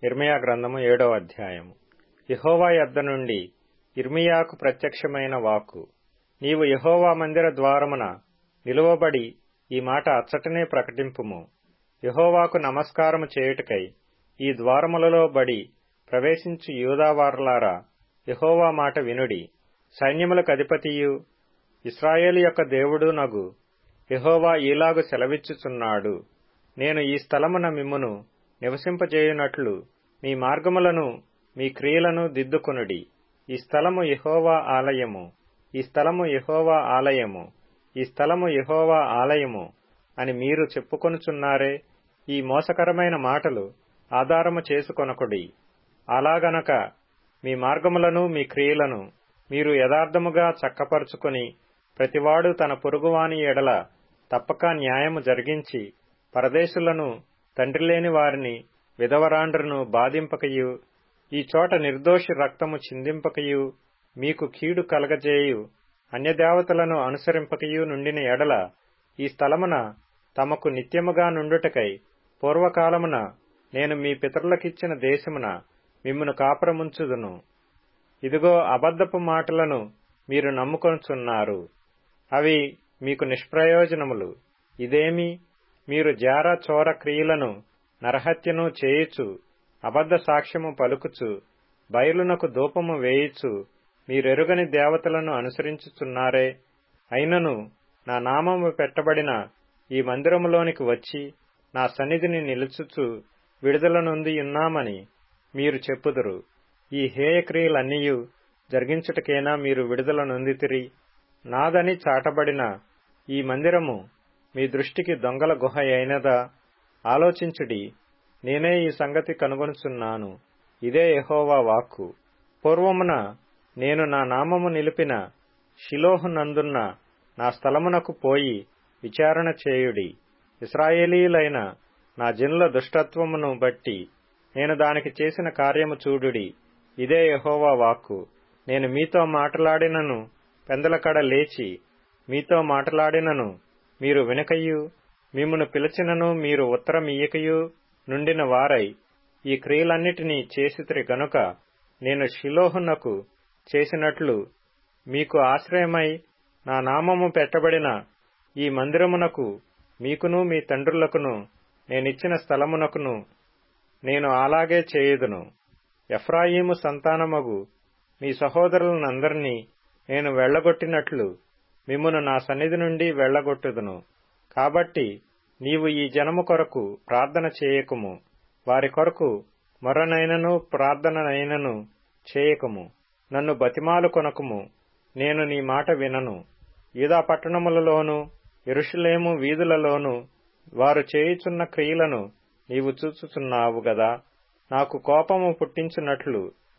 ఇర్మియా గ్రంథము ఏడో అధ్యాయము యహోవా యొద్ద నుండి ఇర్మియాకు ప్రత్యక్షమైన వాక్కు నీవు యహోవా మందిర ద్వారమున నిలువబడి ఈ మాట అచ్చటనే ప్రకటింపుము యహోవాకు నమస్కారము చేయుటకై ఈ ద్వారములలో బడి ప్రవేశించు యూదావారులారా యహోవా మాట వినుడి సైన్యములకు అధిపతియు ఇస్రాయేలు యొక్క దేవుడు నగు యహోవా ఈలాగు సెలవిచ్చుచున్నాడు నేను ఈ స్థలమున మిమ్మును నివసింపజేయునట్లు మీ మార్గములను మీ క్రియలను దిద్దుకొనుడి ఈ స్థలము యహోవా ఆలయము ఈ స్థలము యహోవా ఆలయము ఈ స్థలము యహోవా ఆలయము అని మీరు చెప్పుకొనుచున్నారే ఈ మోసకరమైన మాటలు ఆధారము చేసుకొనకుడి అలాగనక మీ మార్గములను మీ క్రియలను మీరు యథార్థముగా చక్కపరుచుకొని ప్రతివాడు తన పొరుగువాని ఎడల తప్పక న్యాయము జరిగించి పరదేశులను తండ్రిలేని వారిని విధవరాండ్రను బాధింపకయు ఈ చోట నిర్దోషి రక్తము చిందింపకయు మీకు కీడు కలగజేయు అన్యదేవతలను అనుసరింపకయు నుండిన ఎడల ఈ స్థలమున తమకు నిత్యముగా నుండుటకై పూర్వకాలమున నేను మీ పితరులకిచ్చిన దేశమున మిమ్మును కాపురముంచుదును ఇదిగో అబద్ధపు మాటలను మీరు నమ్ముకొనుచున్నారు అవి మీకు నిష్ప్రయోజనములు ఇదేమి మీరు జార చోర క్రియలను నరహత్యను చేయుచు అబద్ధ సాక్ష్యము పలుకుచు బయలునకు ధూపము వేయుచు మీరెరుగని దేవతలను అనుసరించుచున్నారే అయినను నా నామము పెట్టబడిన ఈ మందిరములోనికి వచ్చి నా సన్నిధిని నిలుచుచు విడుదల నొంది ఉన్నామని మీరు చెప్పుదురు ఈ హేయక్రియలన్నీయు జరిగించుటకేనా మీరు విడుదల నొందితిరి నాదని చాటబడిన ఈ మందిరము మీ దృష్టికి దొంగల గుహ అయినదా ఆలోచించుడి నేనే ఈ సంగతి కనుగొనుచున్నాను ఇదే యహోవా వాక్కు పూర్వమున నేను నా నామము నిలిపిన షిలోహు నందున్న నా స్థలమునకు పోయి విచారణ చేయుడి ఇస్రాయేలీలైన నా జనుల దుష్టత్వమును బట్టి నేను దానికి చేసిన కార్యము చూడుడి ఇదే యహోవా వాక్కు నేను మీతో మాట్లాడినను పెందలకడ లేచి మీతో మాట్లాడినను మీరు వినకయు మిమ్మును పిలిచినను మీరు ఉత్తరమియ్యకయు నుండిన వారై ఈ క్రియలన్నిటినీ చేసితిరి గనుక నేను షిలోహునకు చేసినట్లు మీకు ఆశ్రయమై నా నామము పెట్టబడిన ఈ మందిరమునకు మీకును మీ తండ్రులకును నేనిచ్చిన స్థలమునకును నేను అలాగే చేయుదును ఎఫ్రాయిము సంతానమగు మీ సహోదరులనందరినీ నేను వెళ్లగొట్టినట్లు మిమ్మును నా సన్నిధి నుండి వెళ్లగొట్టుదును కాబట్టి నీవు ఈ జనము కొరకు ప్రార్థన చేయకుము వారి కొరకు మొరనైనను ప్రార్థననైనను చేయకుము నన్ను బతిమాలు కొనకుము నేను నీ మాట వినను యూదా పట్టణములలోను ఎరుషులేము వీధులలోను వారు చేయుచున్న క్రియలను నీవు చూచుచున్నావు గదా నాకు కోపము పుట్టించున్నట్లు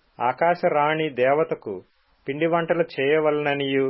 ఆకాశరాణి దేవతకు పిండి వంటలు చేయవలననియు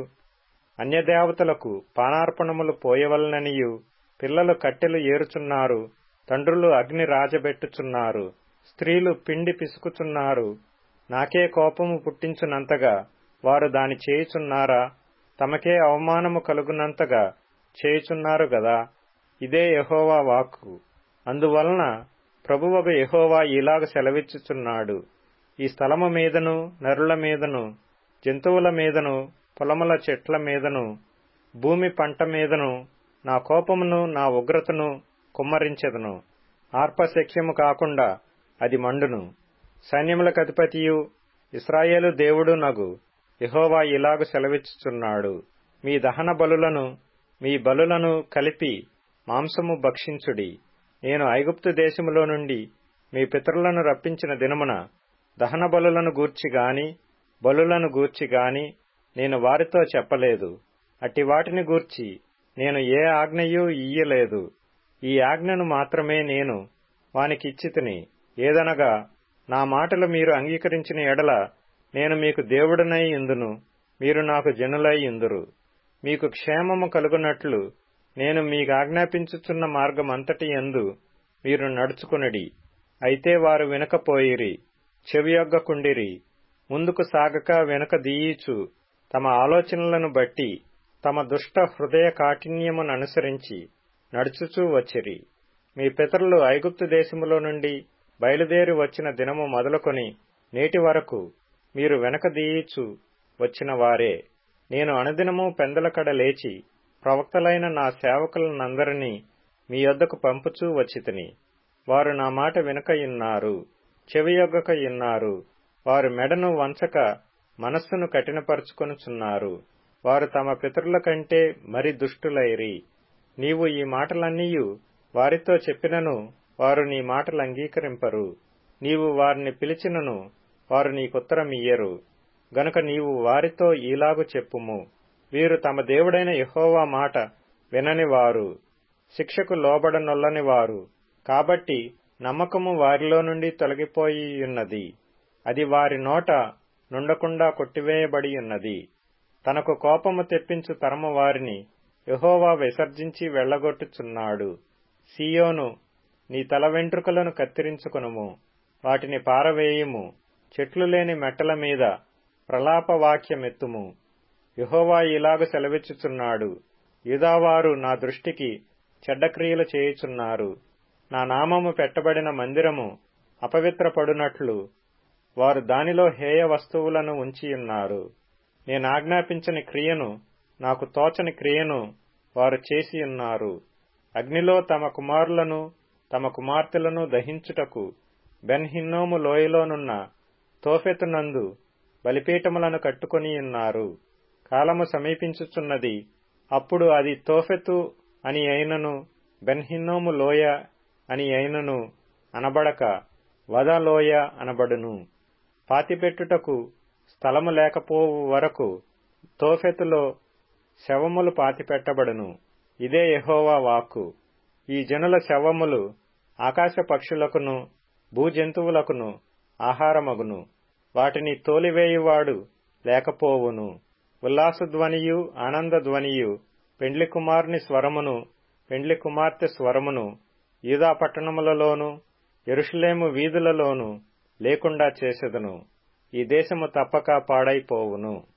అన్యదేవతలకు పానార్పణములు పోయవలననియు పిల్లలు కట్టెలు ఏరుచున్నారు తండ్రులు అగ్ని రాజబెట్టుచున్నారు స్త్రీలు పిండి పిసుకుచున్నారు నాకే కోపము పుట్టించునంతగా వారు దాని చేయుచున్నారా తమకే అవమానము కలుగునంతగా చేయుచున్నారు గదా ఇదే యహోవా వాక్కు అందువలన ప్రభువగు యహోవా ఇలాగ సెలవిచ్చుచున్నాడు ఈ స్థలము మీదను నరుల మీదను జంతువుల మీదను పొలముల చెట్ల మీదను భూమి పంట మీదను నా కోపమును నా ఉగ్రతను కుమ్మరించెదను ఆర్పశక్యము కాకుండా అది మండును సైన్యములకు అధిపతియు ఇస్రాయేలు దేవుడు నగు యహోవా ఇలాగు సెలవిచ్చుచున్నాడు మీ దహన బలులను మీ బలులను కలిపి మాంసము భక్షించుడి నేను ఐగుప్తు దేశములో నుండి మీ పితరులను రప్పించిన దినమున దహన బలులను గూర్చి గాని బలులను గూర్చి గాని నేను వారితో చెప్పలేదు అట్టి వాటిని గూర్చి నేను ఏ ఆజ్ఞయూ ఇయ్యలేదు ఈ ఆజ్ఞను మాత్రమే నేను వానికిచ్చితిని ఏదనగా నా మాటలు మీరు అంగీకరించిన ఎడల నేను మీకు దేవుడనై ఇందును మీరు నాకు జనులై ఇందురు మీకు క్షేమము కలుగునట్లు నేను మీకు ఆజ్ఞాపించుచున్న మార్గమంతటి ఎందు మీరు నడుచుకునడి అయితే వారు వినకపోయిరి చెవియొగ్గకుండిరి ముందుకు సాగక వెనుక దీయిచు తమ ఆలోచనలను బట్టి తమ దుష్ట హృదయ కాఠిన్యముననుసరించి నడుచుచూ వచ్చిరి మీ పితరులు ఐగుప్తు దేశములో నుండి బయలుదేరి వచ్చిన దినము మొదలుకొని నేటి వరకు మీరు వెనక దీయిచు వచ్చిన వారే నేను అనుదినము పెందలకడ లేచి ప్రవక్తలైన నా సేవకులనందరినీ మీ యొద్దకు పంపుచూ వచ్చితిని వారు నా మాట వినక ఇన్నారు చెవియొగ్గక ఇన్నారు వారు మెడను వంచక మనస్సును కఠినపరుచుకొనుచున్నారు వారు తమ పితరుల కంటే మరి దుష్టులైరి నీవు ఈ మాటలన్నీయు వారితో చెప్పినను వారు నీ మాటలు అంగీకరింపరు నీవు వారిని పిలిచినను వారు నీకుత్తరమియ్యరు గనుక నీవు వారితో ఈలాగు చెప్పుము వీరు తమ దేవుడైన యహోవా మాట వినని వారు శిక్షకు లోబడనొల్లని వారు కాబట్టి నమ్మకము వారిలో నుండి తొలగిపోయి ఉన్నది అది వారి నోట నుండకుండా కొట్టివేయబడి ఉన్నది తనకు కోపము తెప్పించు తరము వారిని యహోవా విసర్జించి వెళ్లగొట్టుచున్నాడు సియోను నీ తల వెంట్రుకలను కత్తిరించుకొనుము వాటిని పారవేయుము చెట్లు లేని మెట్టల మీద ప్రలాపవాక్యమెత్తుము యహోవా ఇలాగ సెలవిచ్చుచున్నాడు యుదావారు నా దృష్టికి చెడ్డక్రియలు చేయుచున్నారు నా నామము పెట్టబడిన మందిరము అపవిత్రపడునట్లు వారు దానిలో హేయ వస్తువులను ఉంచియున్నారు నేను ఆజ్ఞాపించని క్రియను నాకు తోచని క్రియను వారు చేసియున్నారు అగ్నిలో తమ కుమారులను తమ కుమార్తెలను దహించుటకు బెన్హిన్నోము లోయలోనున్న తోఫెతునందు బలిపీఠములను కట్టుకొనియున్నారు కాలము సమీపించుచున్నది అప్పుడు అది తోఫెతు అని అయినను బెన్హిన్నోము లోయ అని అయినను అనబడక వదలోయ అనబడును పాతిపెట్టుటకు స్థలము లేకపోవు వరకు తోఫెతులో శవములు పాతిపెట్టబడును ఇదే యహోవా వాక్కు ఈ జనుల శవములు ఆకాశ పక్షులకును భూజంతువులకును ఆహారమగును వాటిని తోలివేయువాడు లేకపోవును ఉల్లాసధ్వనియు ఆనందధ్వనియు పెండ్లి కుమారుని స్వరమును పెండ్లి కుమార్తె స్వరమును యూదా పట్టణములలోను ఎరుషులేము వీధులలోను లేకుండా చేసెదను ఈ దేశము తప్పక పాడైపోవును